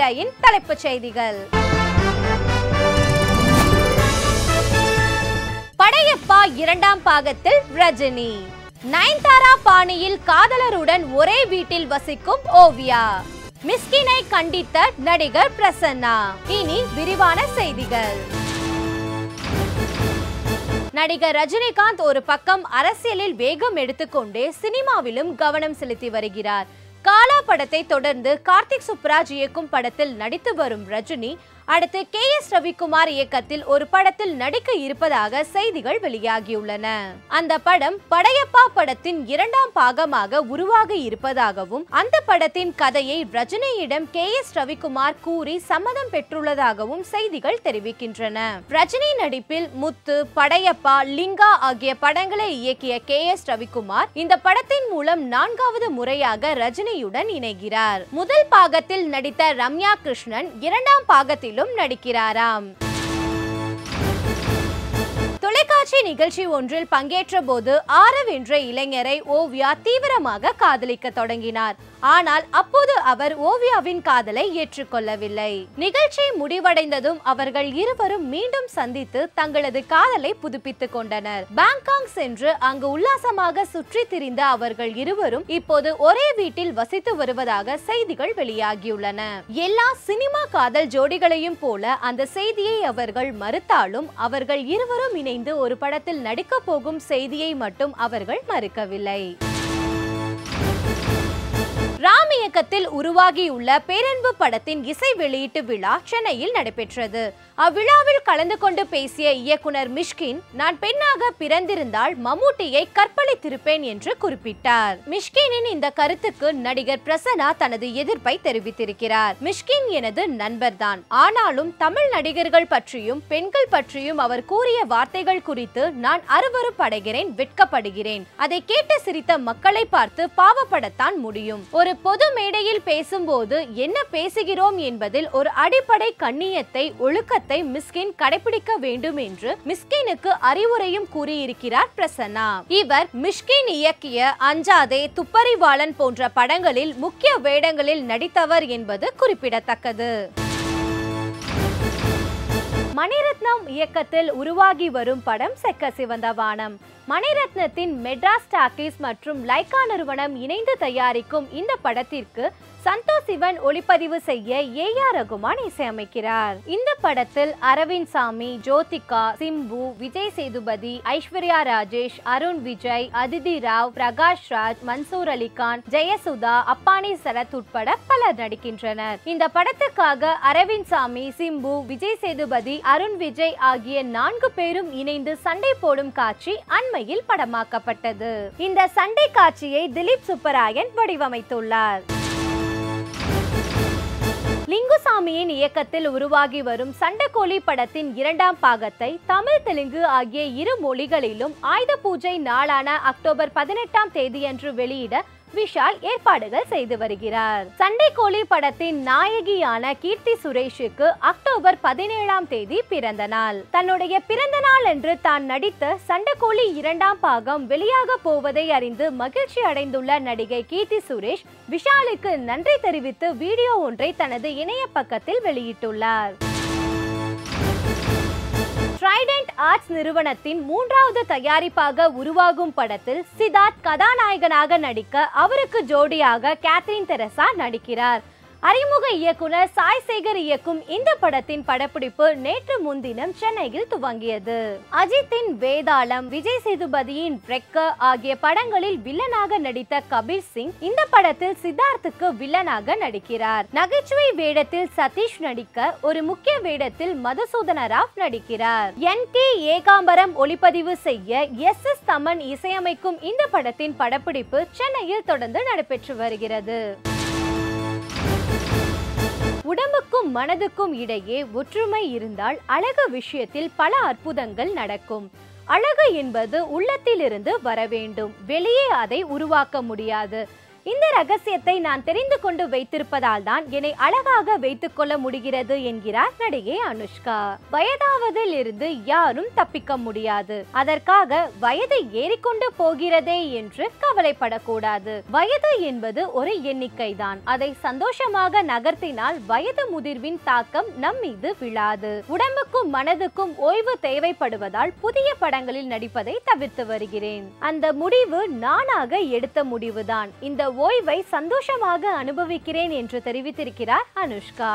இன்றையின் தலைப்புச் செய்திகள் படையப்பா இரண்டாம் பாகத்தில் ரஜினி நயன்தாரா பாணியில் காதலருடன் ஒரே வீட்டில் வசிக்கும் ஓவியா மிஸ்கினை கண்டித்த நடிகர் பிரசன்னா இனி விரிவான செய்திகள் நடிகர் ரஜினிகாந்த் ஒரு பக்கம் அரசியலில் வேகம் எடுத்துக்கொண்டே சினிமாவிலும் கவனம் செலுத்தி வருகிறார் காலா படத்தை தொடர்ந்து கார்த்திக் சுப்ராஜ் இயக்கும் படத்தில் நடித்து வரும் ரஜினி அடுத்து கே எஸ் ரவிக்குமார் இயக்கத்தில் ஒரு படத்தில் நடிக்க இருப்பதாக செய்திகள் வெளியாகியுள்ளன அந்த படம் படையப்பா படத்தின் இரண்டாம் பாகமாக உருவாகி இருப்பதாகவும் அந்த படத்தின் கதையை ரஜினியிடம் கே எஸ் ரவிக்குமார் கூறி சம்மதம் பெற்றுள்ளதாகவும் செய்திகள் தெரிவிக்கின்றன ரஜினி நடிப்பில் முத்து படையப்பா லிங்கா ஆகிய படங்களை இயக்கிய கே எஸ் ரவிக்குமார் இந்த படத்தின் மூலம் நான்காவது முறையாக ரஜினியுடன் இணைகிறார் முதல் பாகத்தில் நடித்த ரம்யா கிருஷ்ணன் இரண்டாம் பாகத்திலும் நடிக்கிறாராம் தொலைக்காட்சி நிகழ்ச்சி ஒன்றில் பங்கேற்ற போது ஆரவ் என்ற இளைஞரை ஓவியா தீவிரமாக காதலிக்க தொடங்கினார் ஆனால் அப்போது அவர் ஓவியாவின் காதலை ஏற்றுக்கொள்ளவில்லை நிகழ்ச்சி முடிவடைந்ததும் அவர்கள் இருவரும் மீண்டும் சந்தித்து தங்களது காதலை புதுப்பித்துக் கொண்டனர் பாங்காங் சென்று அங்கு உல்லாசமாக சுற்றி திரிந்த அவர்கள் இருவரும் இப்போது ஒரே வீட்டில் வசித்து வருவதாக செய்திகள் வெளியாகியுள்ளன எல்லா சினிமா காதல் ஜோடிகளையும் போல அந்த செய்தியை அவர்கள் மறுத்தாலும் அவர்கள் இருவரும் இணைந்து ஒரு படத்தில் நடிக்க போகும் செய்தியை மட்டும் அவர்கள் மறுக்கவில்லை ராம் இயக்கத்தில் உருவாகியுள்ள பேரன்பு படத்தின் இசை வெளியீட்டு விழா சென்னையில் நடைபெற்றது அவ்விழாவில் கலந்து கொண்டு பேசிய இயக்குனர் மிஷ்கின் நான் பெண்ணாக பிறந்திருந்தால் மம்முட்டியை கற்பழித்திருப்பேன் என்று குறிப்பிட்டார் மிஷ்கினின் இந்த கருத்துக்கு நடிகர் பிரசன்னா தனது எதிர்ப்பை தெரிவித்திருக்கிறார் மிஷ்கின் எனது நண்பர்தான் ஆனாலும் தமிழ் நடிகர்கள் பற்றியும் பெண்கள் பற்றியும் அவர் கூறிய வார்த்தைகள் குறித்து நான் அருவருப்படைகிறேன் வெட்கப்படுகிறேன் அதை கேட்டு சிரித்த மக்களை பார்த்து பாவப்படத்தான் முடியும் ஒரு பொது மேடையில் பேசும்போது என்ன பேசுகிறோம் என்பதில் ஒரு அடிப்படை கண்ணியத்தை ஒழுக்கத்தை மிஸ்கின் கடைபிடிக்க வேண்டும் என்று மிஸ்கினுக்கு அறிவுரையும் கூறியிருக்கிறார் பிரசன்னா இவர் மிஷ்கின் இயக்கிய அஞ்சாதே துப்பறிவாளன் போன்ற படங்களில் முக்கிய வேடங்களில் நடித்தவர் என்பது குறிப்பிடத்தக்கது மணிரத்னம் இயக்கத்தில் உருவாகி வரும் படம் செக்க சிவந்த வானம் மணிரத்னத்தின் மெட்ராஸ் டாக்கீஸ் மற்றும் லைகா நிறுவனம் இணைந்து தயாரிக்கும் இந்த படத்திற்கு சந்தோஷ் சிவன் ஒளிப்பதிவு செய்ய ஏ ஆர் ரகுமான் இசையமைக்கிறார் இந்த படத்தில் அரவிந்த் சாமி ஜோதிகா சிம்பு விஜய் சேதுபதி ஐஸ்வர்யா ராஜேஷ் அருண் விஜய் அதிதி ராவ் பிரகாஷ் ராஜ் மன்சூர் அலிகான் ஜெயசுதா அப்பானி சரத் உட்பட பலர் நடிக்கின்றனர் இந்த படத்துக்காக அரவிந்த் சாமி சிம்பு விஜய் சேதுபதி அருண் விஜய் ஆகிய நான்கு பேரும் இணைந்து சண்டை போடும் காட்சி அண்மையில் படமாக்கப்பட்டது இந்த சண்டை காட்சியை திலீப் சுப்பராயன் வடிவமைத்துள்ளார் லிங்குசாமியின் இயக்கத்தில் உருவாகி வரும் சண்டக்கோழி படத்தின் இரண்டாம் பாகத்தை தமிழ் தெலுங்கு ஆகிய இரு மொழிகளிலும் ஆயுத பூஜை நாளான அக்டோபர் பதினெட்டாம் தேதியன்று வெளியிட விஷால் ஏற்பாடுகள் செய்து வருகிறார் சண்டைக்கோழி படத்தின் நாயகியான கீர்த்தி சுரேஷுக்கு அக்டோபர் பதினேழாம் தேதி பிறந்த நாள் தன்னுடைய பிறந்த நாள் என்று தான் நடித்த சண்டைக்கோழி இரண்டாம் பாகம் வெளியாக போவதை அறிந்து மகிழ்ச்சி அடைந்துள்ள நடிகை கீர்த்தி சுரேஷ் விஷாலுக்கு நன்றி தெரிவித்து வீடியோ ஒன்றை தனது இணைய பக்கத்தில் வெளியிட்டுள்ளார் ட்ரைடென்ட் ஆர்ட்ஸ் நிறுவனத்தின் மூன்றாவது தயாரிப்பாக உருவாகும் படத்தில் சித்தார்த் கதாநாயகனாக நடிக்க அவருக்கு ஜோடியாக கேத்ரின் தெரசா நடிக்கிறார் அறிமுக இயக்குனர் சாய் சேகர் இயக்கும் இந்த படத்தின் படப்பிடிப்பு நேற்று முன்தினம் சென்னையில் துவங்கியது அஜித்தின் வேதாளம் விஜய் சேதுபதியின் ரெக்க ஆகிய படங்களில் வில்லனாக நடித்த கபீர் சிங் இந்த படத்தில் சித்தார்த்துக்கு வில்லனாக நடிக்கிறார் நகைச்சுவை வேடத்தில் சதீஷ் நடிக்க ஒரு முக்கிய வேடத்தில் மதுசூதன ராவ் நடிக்கிறார் என் கே ஏகாம்பரம் ஒளிப்பதிவு செய்ய எஸ் எஸ் தமன் இசையமைக்கும் இந்த படத்தின் படப்பிடிப்பு சென்னையில் தொடர்ந்து நடைபெற்று வருகிறது உடம்புக்கும் மனதுக்கும் இடையே ஒற்றுமை இருந்தால் அழகு விஷயத்தில் பல அற்புதங்கள் நடக்கும் அழகு என்பது உள்ளத்திலிருந்து வர வேண்டும் வெளியே அதை உருவாக்க முடியாது இந்த ரகசியத்தை நான் தெரிந்து கொண்டு வைத்திருப்பதால் தான் என்னை அழகாக வைத்துக் கொள்ள முடிகிறது என்கிறார் நடிகை அனுஷ்கா வயதாவதில் இருந்து யாரும் தப்பிக்க முடியாது அதற்காக வயது ஏறிக்கொண்டு போகிறதே என்று கவலைப்படக்கூடாது வயது என்பது ஒரு எண்ணிக்கை தான் அதை சந்தோஷமாக நகர்த்தினால் வயது முதிர்வின் தாக்கம் நம் மீது விழாது உடம்புக்கும் மனதுக்கும் ஓய்வு தேவைப்படுவதால் புதிய படங்களில் நடிப்பதை தவிர்த்து வருகிறேன் அந்த முடிவு நானாக எடுத்த முடிவுதான் இந்த ஓய்வை சந்தோஷமாக அனுபவிக்கிறேன் என்று தெரிவித்திருக்கிறார் அனுஷ்கா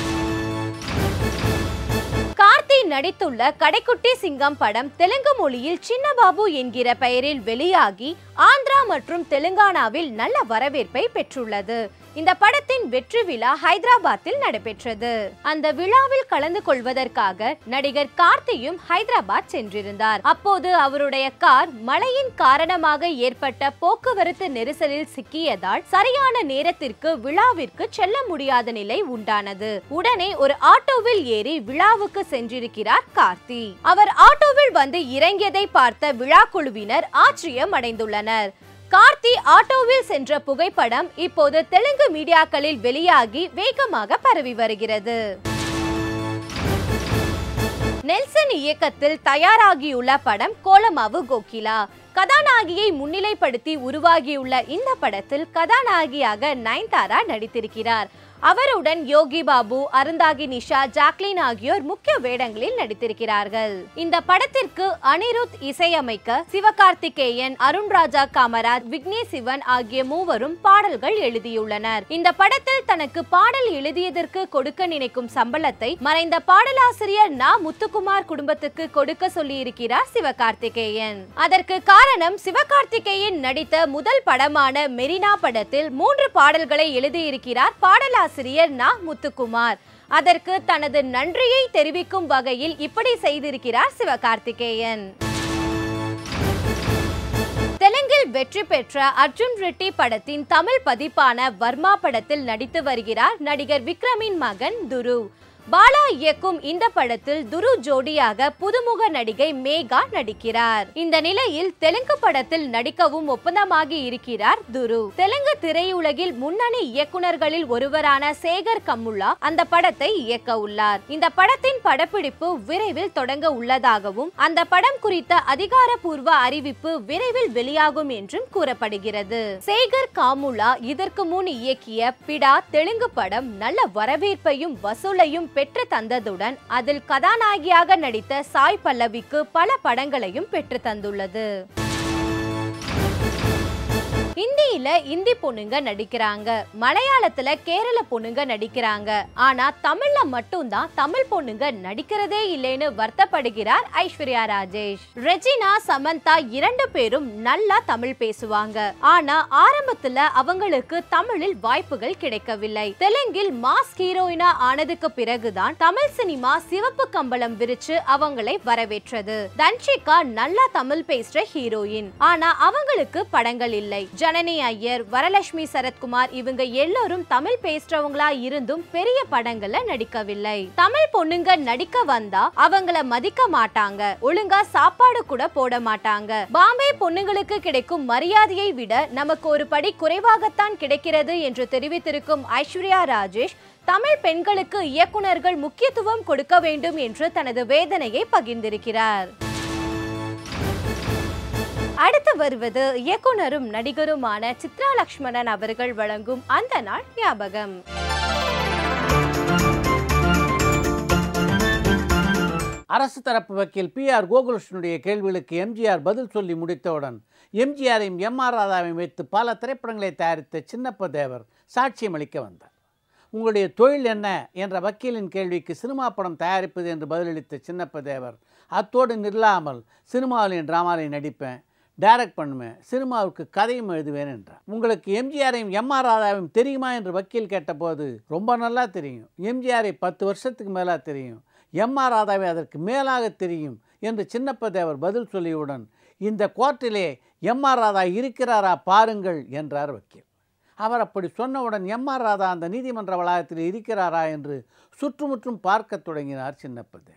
கார்த்தி நடித்துள்ள கடைக்குட்டி சிங்கம் படம் தெலுங்கு மொழியில் சின்னபாபு என்கிற பெயரில் வெளியாகி ஆந்திரா மற்றும் தெலுங்கானாவில் நல்ல வரவேற்பை பெற்றுள்ளது இந்த படத்தின் வெற்றி விழா ஹைதராபாத்தில் நடைபெற்றது அந்த விழாவில் கலந்து கொள்வதற்காக நடிகர் கார்த்தியும் ஹைதராபாத் சென்றிருந்தார் அப்போது அவருடைய கார் மழையின் காரணமாக ஏற்பட்ட போக்குவரத்து நெரிசலில் சிக்கியதால் சரியான நேரத்திற்கு விழாவிற்கு செல்ல முடியாத நிலை உண்டானது உடனே ஒரு ஆட்டோவில் ஏறி விழாவுக்கு சென்றிருக்கிறார் கார்த்தி அவர் ஆட்டோவில் வந்து இறங்கியதை பார்த்த விழா குழுவினர் ஆச்சரியம் அடைந்துள்ளனர் கார்த்தி ஆட்டோவில் சென்ற புகைப்படம் இப்போது தெலுங்கு மீடியாக்களில் வெளியாகி வேகமாக பரவி வருகிறது நெல்சன் இயக்கத்தில் தயாராகியுள்ள படம் கோலமாவு கோகிலா கதாநாயகியை முன்னிலைப்படுத்தி உருவாகியுள்ள இந்த படத்தில் கதாநாயகியாக நயன்தாரா நடித்திருக்கிறார் அவருடன் யோகி பாபு அருந்தாகி நிஷா ஜாக்லின் ஆகியோர் முக்கிய வேடங்களில் நடித்திருக்கிறார்கள் இந்த படத்திற்கு அனிருத் இசையமைக்க சிவகார்த்திகேயன் அருண் ராஜா காமராஜ் விக்னேஷ் சிவன் ஆகிய மூவரும் பாடல்கள் எழுதியுள்ளனர் இந்த படத்தில் தனக்கு பாடல் எழுதியதற்கு கொடுக்க நினைக்கும் சம்பளத்தை மறைந்த பாடலாசிரியர் நா முத்துக்குமார் குடும்பத்துக்கு கொடுக்க சொல்லியிருக்கிறார் சிவகார்த்திகேயன் அதற்கு காரணம் சிவகார்த்திகேயன் நடித்த முதல் படமான மெரினா படத்தில் மூன்று பாடல்களை எழுதியிருக்கிறார் பாடலாசிரியர் ஆசிரியர் நா முத்துக்குமார் அதற்கு தனது நன்றியை தெரிவிக்கும் வகையில் இப்படி செய்திருக்கிறார் சிவகார்த்திகேயன் தெலுங்கில் வெற்றி பெற்ற அர்ஜுன் ரெட்டி படத்தின் தமிழ் பதிப்பான வர்மா படத்தில் நடித்து வருகிறார் நடிகர் விக்ரமின் மகன் துரு பாலா இயக்கும் இந்த படத்தில் துரு ஜோடியாக புதுமுக நடிகை மேகா நடிக்கிறார் இந்த நிலையில் தெலுங்கு படத்தில் நடிக்கவும் ஒப்பந்தமாகி இருக்கிறார் துரு தெலுங்கு திரையுலகில் முன்னணி இயக்குனர்களில் ஒருவரான சேகர் கம்முல்லா அந்த படத்தை இயக்க உள்ளார் இந்த படத்தின் படப்பிடிப்பு விரைவில் தொடங்க உள்ளதாகவும் அந்த படம் குறித்த அதிகாரப்பூர்வ அறிவிப்பு விரைவில் வெளியாகும் என்றும் கூறப்படுகிறது சேகர் காமுலா இதற்கு முன் இயக்கிய பிடா தெலுங்கு படம் நல்ல வரவேற்பையும் வசூலையும் பெற்று தந்ததுடன் அதில் கதாநாயகியாக நடித்த சாய் பல்லவிக்கு பல படங்களையும் பெற்று தந்துள்ளது ஹிந்தியில இந்தி பொண்ணுங்க நடிக்கிறாங்க மலையாளத்துல கேரள பொண்ணுங்க நடிக்கிறாங்க ஆனா தமிழ்ல மட்டும்தான் தமிழ் பொண்ணுங்க நடிக்கிறதே இல்லைன்னு வருத்தப்படுகிறார் ஐஸ்வர்யா ராஜேஷ் ரெஜினா சமந்தா இரண்டு பேரும் நல்லா தமிழ் பேசுவாங்க ஆனா ஆரம்பத்துல அவங்களுக்கு தமிழில் வாய்ப்புகள் கிடைக்கவில்லை தெலுங்கில் மாஸ் ஹீரோயினா ஆனதுக்கு பிறகுதான் தமிழ் சினிமா சிவப்பு கம்பளம் விரிச்சு அவங்களை வரவேற்றது தன்ஷிகா நல்லா தமிழ் பேசுற ஹீரோயின் ஆனா அவங்களுக்கு படங்கள் இல்லை ஜனனி ஐயர் வரலட்சுமி சரத்குமார் இவங்க எல்லோரும் தமிழ் பேசுறவங்களா இருந்தும் பெரிய படங்கள்ல நடிக்கவில்லை தமிழ் பொண்ணுங்க நடிக்க வந்தா அவங்கள மதிக்க மாட்டாங்க ஒழுங்கா சாப்பாடு கூட போட மாட்டாங்க பாம்பே பொண்ணுங்களுக்கு கிடைக்கும் மரியாதையை விட நமக்கு ஒரு படி குறைவாகத்தான் கிடைக்கிறது என்று தெரிவித்திருக்கும் ஐஸ்வர்யா ராஜேஷ் தமிழ் பெண்களுக்கு இயக்குனர்கள் முக்கியத்துவம் கொடுக்க வேண்டும் என்று தனது வேதனையை பகிர்ந்திருக்கிறார் அடுத்து வருவது இயக்குனரும் நடிகருமான சித்ரா லக்ஷ்மணன் அவர்கள் வழங்கும் அந்த நாள் ஞாபகம் அரசு தரப்பு வக்கீல் பி ஆர் கோகுலகிருஷ்ணனுடைய கேள்விகளுக்கு எம்ஜிஆர் பதில் சொல்லி முடித்தவுடன் எம்ஜிஆரையும் எம் ஆர் ராதாவையும் வைத்து பல திரைப்படங்களை தயாரித்த சின்னப்ப தேவர் சாட்சியம் அளிக்க வந்தார் உங்களுடைய தொழில் என்ன என்ற வக்கீலின் கேள்விக்கு சினிமா படம் தயாரிப்பது என்று பதிலளித்த சின்னப்ப தேவர் அத்தோடு நில்லாமல் சினிமாவிலையும் ட்ராமாலையும் நடிப்பேன் டைரக்ட் பண்ணுவேன் சினிமாவுக்கு கதையும் எழுதுவேன் என்றார் உங்களுக்கு எம்ஜிஆரையும் எம் ஆர் ராதாவையும் தெரியுமா என்று வக்கீல் கேட்டபோது ரொம்ப நல்லா தெரியும் எம்ஜிஆரை பத்து வருஷத்துக்கு மேலாக தெரியும் எம் ஆர் ராதாவை அதற்கு மேலாக தெரியும் என்று சின்னப்ப தேவர் பதில் சொல்லியவுடன் இந்த கோர்ட்டிலே எம் ஆர் ராதா இருக்கிறாரா பாருங்கள் என்றார் வக்கீல் அவர் அப்படி சொன்னவுடன் எம் ஆர் ராதா அந்த நீதிமன்ற வளாகத்தில் இருக்கிறாரா என்று சுற்றுமுற்றும் பார்க்கத் தொடங்கினார் சின்னப்ப தேவர்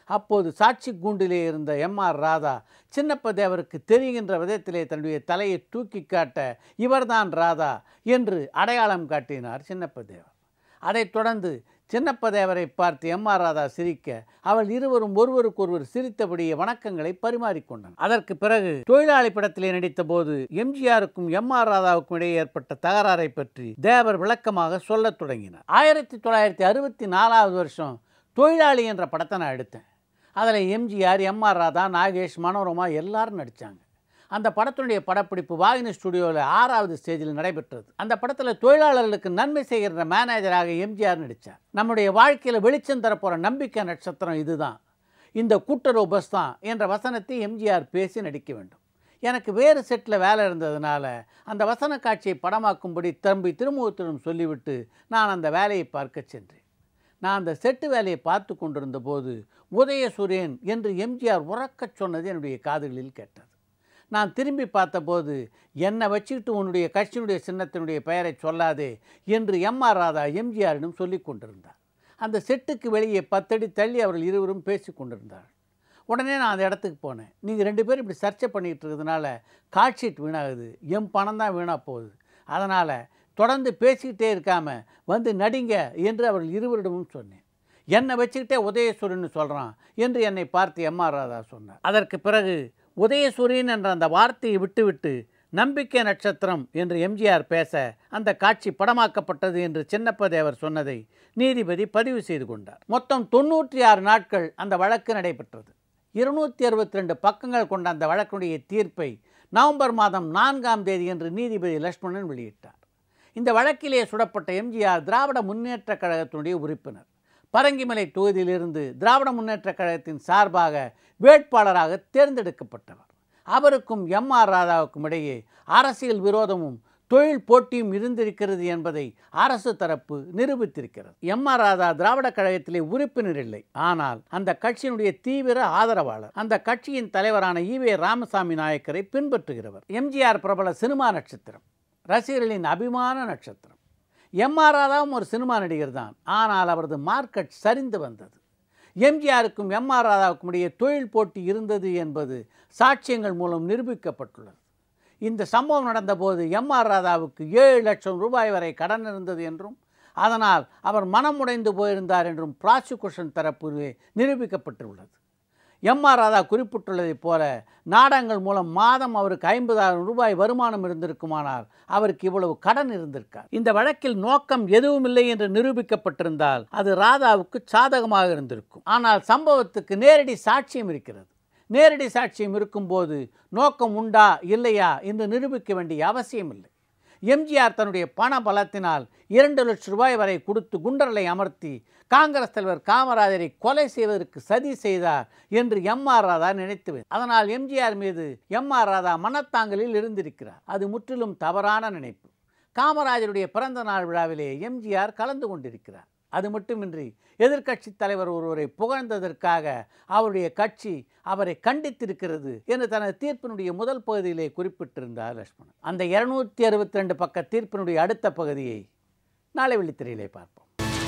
அப்போது சாட்சி கூண்டிலே இருந்த எம் ஆர் ராதா சின்னப்ப தேவருக்கு தெரிகின்ற விதத்திலே தன்னுடைய தலையை தூக்கி காட்ட இவர்தான் ராதா என்று அடையாளம் காட்டினார் சின்னப்ப தேவர் அதைத் தொடர்ந்து சின்னப்ப தேவரை பார்த்து எம் ஆர் ராதா சிரிக்க அவள் இருவரும் ஒருவருக்கொருவர் சிரித்தபடியே வணக்கங்களை பரிமாறிக்கொண்டனர் அதற்கு பிறகு தொழிலாளி படத்திலே நடித்த போது எம்ஜிஆருக்கும் எம் ஆர் ராதாவுக்கும் இடையே ஏற்பட்ட தகராறை பற்றி தேவர் விளக்கமாக சொல்லத் தொடங்கினார் ஆயிரத்தி தொள்ளாயிரத்தி அறுபத்தி நாலாவது வருஷம் தொழிலாளி என்ற படத்தை நான் எடுத்தேன் அதில் எம்ஜிஆர் எம் ஆர் ராதா நாகேஷ் மனோரமா எல்லாரும் நடித்தாங்க அந்த படத்தினுடைய படப்பிடிப்பு வாகினி ஸ்டுடியோவில் ஆறாவது ஸ்டேஜில் நடைபெற்றது அந்த படத்தில் தொழிலாளர்களுக்கு நன்மை செய்கிற மேனேஜராக எம்ஜிஆர் நடித்தார் நம்முடைய வாழ்க்கையில் வெளிச்சம் தரப்போகிற நம்பிக்கை நட்சத்திரம் இதுதான் இந்த கூட்டுறவு பஸ் தான் என்ற வசனத்தை எம்ஜிஆர் பேசி நடிக்க வேண்டும் எனக்கு வேறு செட்டில் வேலை இருந்ததுனால அந்த வசன காட்சியை படமாக்கும்படி தம்பி திருமுகத்திடம் சொல்லிவிட்டு நான் அந்த வேலையை பார்க்க சென்றேன் நான் அந்த செட்டு வேலையை பார்த்து கொண்டிருந்த போது உதயசூரியன் என்று எம்ஜிஆர் உறக்கச் சொன்னது என்னுடைய காதுகளில் கேட்டது நான் திரும்பி பார்த்தபோது என்னை வச்சுக்கிட்டு உன்னுடைய கட்சியினுடைய சின்னத்தினுடைய பெயரை சொல்லாதே என்று எம் ஆர் ராதா எம்ஜிஆரிடம் சொல்லி கொண்டிருந்தார் அந்த செட்டுக்கு வெளியே பத்தடி தள்ளி அவர்கள் இருவரும் பேசி கொண்டிருந்தார்கள் உடனே நான் அந்த இடத்துக்கு போனேன் நீங்கள் ரெண்டு பேரும் இப்படி சர்ச்சை பண்ணிக்கிட்டு இருக்கிறதுனால காட்ஷீட் வீணாகுது என் பணம் தான் வீணாக போகுது அதனால் தொடர்ந்து பேசிக்கிட்டே இருக்காம வந்து நடிங்க என்று அவர்கள் இருவரிடமும் சொன்னேன் என்னை வச்சுக்கிட்டே உதயசூரியன் சொல்கிறான் என்று என்னை பார்த்து எம் ஆர் ராதா சொன்னார் அதற்கு பிறகு உதயசூரியன் என்ற அந்த வார்த்தையை விட்டுவிட்டு நம்பிக்கை நட்சத்திரம் என்று எம்ஜிஆர் பேச அந்த காட்சி படமாக்கப்பட்டது என்று சின்னப்ப தேவர் சொன்னதை நீதிபதி பதிவு செய்து கொண்டார் மொத்தம் தொண்ணூற்றி ஆறு நாட்கள் அந்த வழக்கு நடைபெற்றது இருநூற்றி அறுபத்தி ரெண்டு பக்கங்கள் கொண்ட அந்த வழக்குடைய தீர்ப்பை நவம்பர் மாதம் நான்காம் தேதி என்று நீதிபதி லட்சுமணன் வெளியிட்டார் இந்த வழக்கிலே சுடப்பட்ட எம்ஜிஆர் திராவிட முன்னேற்றக் கழகத்தினுடைய உறுப்பினர் பரங்கிமலை தொகுதியிலிருந்து திராவிட முன்னேற்றக் கழகத்தின் சார்பாக வேட்பாளராக தேர்ந்தெடுக்கப்பட்டவர் அவருக்கும் எம் ஆர் ராதாவுக்கும் இடையே அரசியல் விரோதமும் தொழில் போட்டியும் இருந்திருக்கிறது என்பதை அரசு தரப்பு நிரூபித்திருக்கிறது எம் ஆர் ராதா திராவிட கழகத்திலே உறுப்பினர் இல்லை ஆனால் அந்த கட்சியினுடைய தீவிர ஆதரவாளர் அந்த கட்சியின் தலைவரான ஈவே ராமசாமி நாயக்கரை பின்பற்றுகிறவர் எம்ஜிஆர் பிரபல சினிமா நட்சத்திரம் ரசிகர்களின் அபிமான நட்சத்திரம் எம் ஆர் ராதாவும் ஒரு சினிமா நடிகர் தான் ஆனால் அவரது மார்க்கெட் சரிந்து வந்தது எம்ஜிஆருக்கும் எம் ஆர் ராதாவுக்கும் இடையே தொழில் போட்டி இருந்தது என்பது சாட்சியங்கள் மூலம் நிரூபிக்கப்பட்டுள்ளது இந்த சம்பவம் நடந்தபோது எம் ஆர் ராதாவுக்கு ஏழு லட்சம் ரூபாய் வரை கடன் இருந்தது என்றும் அதனால் அவர் மனம் உடைந்து போயிருந்தார் என்றும் ப்ராசிக்யூஷன் தரப்பு நிரூபிக்கப்பட்டுள்ளது எம் ஆர் ராதா குறிப்பிட்டுள்ளதைப் போல நாடகங்கள் மூலம் மாதம் அவருக்கு ஐம்பதாயிரம் ரூபாய் வருமானம் இருந்திருக்குமானால் அவருக்கு இவ்வளவு கடன் இருந்திருக்கார் இந்த வழக்கில் நோக்கம் எதுவுமில்லை என்று நிரூபிக்கப்பட்டிருந்தால் அது ராதாவுக்கு சாதகமாக இருந்திருக்கும் ஆனால் சம்பவத்துக்கு நேரடி சாட்சியம் இருக்கிறது நேரடி சாட்சியம் இருக்கும்போது நோக்கம் உண்டா இல்லையா என்று நிரூபிக்க வேண்டிய அவசியம் இல்லை எம்ஜிஆர் தன்னுடைய பண பலத்தினால் இரண்டு லட்சம் ரூபாய் வரை கொடுத்து குண்டர்களை அமர்த்தி காங்கிரஸ் தலைவர் காமராஜரை கொலை செய்வதற்கு சதி செய்தார் என்று எம் ஆர் ராதா நினைத்து அதனால் எம்ஜிஆர் மீது எம் ஆர் ராதா மனத்தாங்கலில் இருந்திருக்கிறார் அது முற்றிலும் தவறான நினைப்பு காமராஜருடைய பிறந்த நாள் விழாவிலே எம்ஜிஆர் கலந்து கொண்டிருக்கிறார் அது மட்டுமின்றி எதிர்க்கட்சி தலைவர் ஒருவரை புகழ்ந்ததற்காக அவருடைய கட்சி அவரை கண்டித்திருக்கிறது என்று தனது தீர்ப்பினுடைய முதல் பகுதியிலே குறிப்பிட்டிருந்தார் லட்சுமணன் அந்த இருநூத்தி அறுபத்தி ரெண்டு பக்க தீர்ப்பினுடைய அடுத்த பகுதியை நாளை வெள்ளித்திரையிலே பார்ப்போம்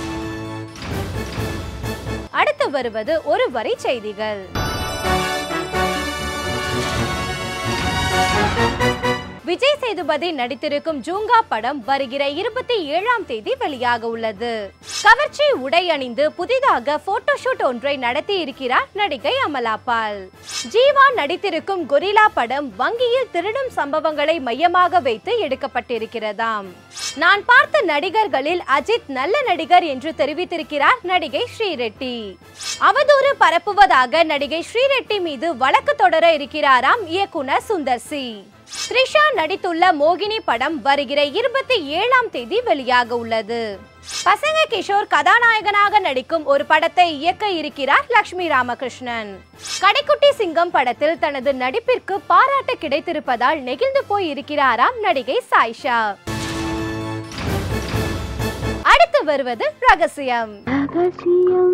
அடுத்து வருவது ஒரு வரி செய்திகள் விஜய் சேதுபதி நடித்திருக்கும் ஜூங்கா படம் வருகிற இருபத்தி ஏழாம் தேதி வெளியாக உள்ளது கவர்ச்சி உடை அணிந்து புதிதாக போட்டோஷூட் ஒன்றை நடத்தி இருக்கிறார் நடிகை அமலா பால் ஜீவா நடித்திருக்கும் கொரில்லா படம் வங்கியில் திருடும் சம்பவங்களை மையமாக வைத்து எடுக்கப்பட்டிருக்கிறதாம் நான் பார்த்த நடிகர்களில் அஜித் நல்ல நடிகர் என்று தெரிவித்திருக்கிறார் நடிகை ஸ்ரீரெட்டி அவதூறு பரப்புவதாக நடிகை ஸ்ரீரெட்டி மீது வழக்கு தொடர இருக்கிறாராம் இயக்குனர் சுந்தர் சி த்ரிஷா நடித்துள்ள மோகினி படம் வருகிற இருபத்தி ஏழாம் தேதி வெளியாக உள்ளது பசங்க கிஷோர் கதாநாயகனாக நடிக்கும் ஒரு படத்தை இயக்க இருக்கிறார் லட்சுமி ராமகிருஷ்ணன் கடைக்குட்டி சிங்கம் படத்தில் தனது நடிப்பிற்கு பாராட்டு கிடைத்திருப்பதால் நெகிழ்ந்து போய் இருக்கிறாராம் நடிகை சாய்ஷா அடுத்து வருவது ரகசியம் ரகசியம்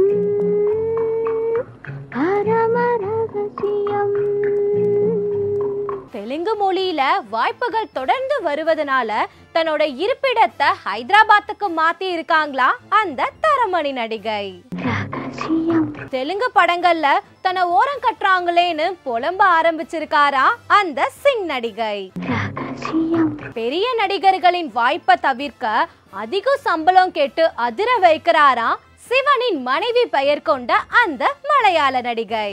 பரம ரகசியம் தெலுங்கு மொழியில வாய்ப்புகள் தொடர்ந்து வருவதனால தன்னோட இருப்பிடத்தை ஹைதராபாத்துக்கு மாத்தி இருக்காங்களா அந்த தரமணி நடிகை ரகசியம் ரகசியம் தெலுங்கு படங்கள்ல தன்னை ஓரம் கட்டுறாங்களேன்னு புலம்ப ஆரம்பிச்சிருக்காரா அந்த சிங் நடிகை ரகசியம் பெரிய நடிகர்களின் வாய்ப்பை தவிர்க்க அதிக சம்பளம் கேட்டு அதிர வைக்கிறாரா சிவனின் மனைவி பெயர் கொண்ட அந்த மலையாள நடிகை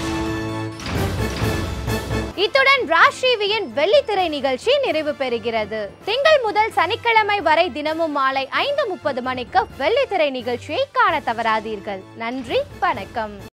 இத்துடன் ராஷ்டிவியின் வெள்ளித்திரை நிகழ்ச்சி நிறைவு பெறுகிறது திங்கள் முதல் சனிக்கிழமை வரை தினமும் மாலை ஐந்து முப்பது மணிக்கு வெள்ளித்திரை நிகழ்ச்சியை காண தவறாதீர்கள் நன்றி வணக்கம்